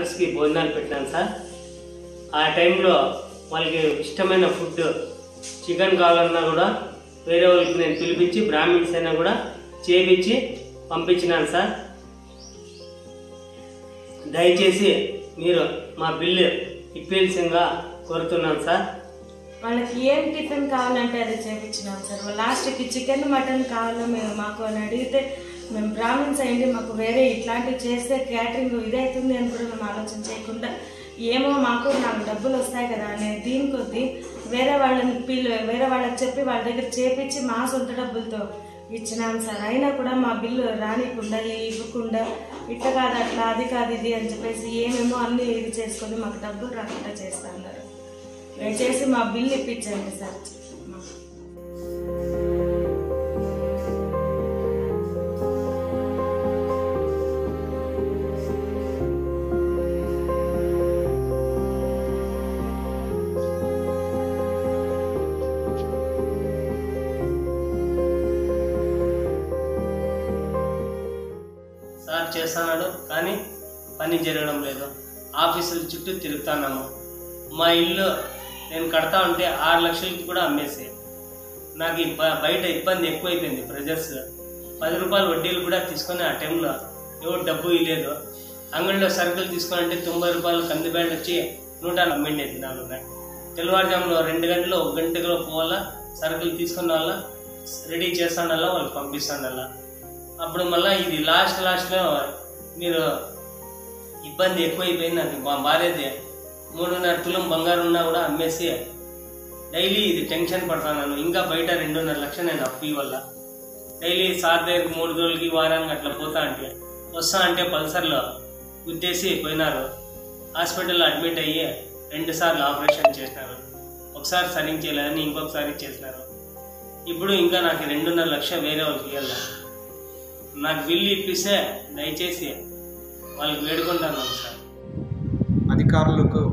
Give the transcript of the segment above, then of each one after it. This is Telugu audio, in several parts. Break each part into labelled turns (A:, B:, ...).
A: డాక్టర్స్కి భోజనాలు పెట్టినాను సార్ ఆ టైంలో వాళ్ళకి ఇష్టమైన ఫుడ్ చికెన్ కావాలన్నా కూడా వేరే వాళ్ళకి నేను పిలిపించి బ్రాహ్మిన్స్ అయినా కూడా చేపించి పంపించినాను సార్ దయచేసి మీరు మా బిల్లు ఇప్పించగా కోరుతున్నాను సార్
B: వాళ్ళకి ఏం టిఫిన్ కావాలంటే అది చేపించినాం సార్ లాస్ట్కి చికెన్ మటన్ కావాలో మేము మాకు అని అడిగితే మేము బ్రాహ్మిన్స్ అయ్యండి మాకు వేరే ఇట్లాంటివి చేస్తే క్యాటరింగ్ ఇదవుతుంది అని కూడా మేము ఆలోచన చేయకుండా ఏమో మాకు నాకు డబ్బులు వస్తాయి కదా అనే దీని కొద్దీ వేరే వాళ్ళని పిల్ల వేరే వాళ్ళకి చెప్పి వాళ్ళ దగ్గర చేపించి మా సొంత డబ్బులతో ఇచ్చినాం సార్ అయినా కూడా మా బిల్లు రానికుండా ఇవ్వకుండా ఇట్లా కాదు అట్లా అది కాదు ఇది అని చెప్పేసి ఏమేమో అన్ని ఇది చేసుకొని మాకు డబ్బులు రాకుండా చేస్తా ఉన్నారు దయచేసి మా బిల్ ఇప్పించండి సార్
A: సార్ చేస్తున్నాడు కానీ పని జరగడం లేదు ఆఫీసుల చుట్టూ తిరుగుతున్నాము మా ఇల్లు నేను కడతా ఉంటే ఆరు లక్షలకి కూడా అమ్మేసి నాకు ఈ బ- బయట ఇబ్బంది ఎక్కువైపోయింది ప్రెజర్స్ పది రూపాయలు వడ్డీలు కూడా తీసుకొని ఆ టైంలో ఎవరు డబ్బు ఇవ్వలేదు అంగడిలో సరుకులు తీసుకోవాలంటే తొంభై రూపాయలు కంది బ్యాండ్ వచ్చి నూట అమ్మిండే దినాలు ఉన్నాయి తెల్లవారుజాములో రెండు గంటలు ఒక గంటలో పోవాలా సరుకులు తీసుకున్న వాళ్ళ రెడీ చేస్తాడల్లా వాళ్ళు పంపిస్తాడల్లా అప్పుడు మళ్ళీ ఇది లాస్ట్ లాస్ట్లో మీరు ఇబ్బంది ఎక్కువైపోయింది నాకు మా భార్యది మూడున్నర తులం బంగారం ఉన్నా కూడా అమ్మేసి డైలీ ఇది టెన్షన్ పడుతున్నాను ఇంకా బయట రెండున్నర లక్షలు నేను అప్పు వల్ల డైలీ సార్ దగ్గరికి మూడు రోజులకి వారానికి అట్లా పోతా అంటే వస్తా అంటే పల్సర్లో గుద్దేసి పోయినారు హాస్పిటల్లో అడ్మిట్ అయ్యి రెండు సార్లు ఆపరేషన్ చేసినారు ఒకసారి సరిగ్గా చేయలేదని ఇంకొకసారి చేసినారు ఇప్పుడు ఇంకా నాకు రెండున్నర లక్ష వేరే వాళ్ళకి ఇవ్వాలి నాకు బిల్లు ఇప్పిస్తే దయచేసి వాళ్ళకి వేడుకుంటాను సార్
C: అధికారులకు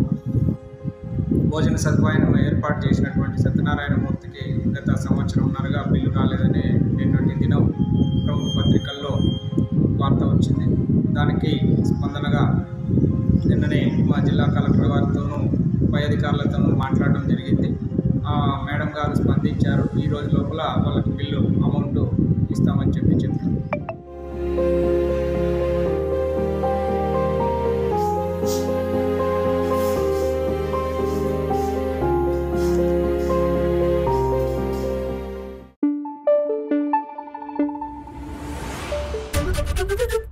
C: భోజన సదుపాయం ఏర్పాటు చేసినటువంటి సత్యనారాయణమూర్తికి గత సంవత్సరంన్నరగా బిల్లు రాలేదని నిన్నటి దినం ప్రముఖ పత్రికల్లో వార్త వచ్చింది దానికి స్పందనగా నిన్ననే మా జిల్లా కలెక్టర్ వారితోనూ పై అధికారులతోనూ మాట్లాడడం జరిగింది ఆ మేడం గారు స్పందించారు ఈ రోజు లోపల వాళ్ళకి బిల్లు అమౌంట్ ఇస్తామని చెప్పి చెప్పారు
D: Thank you.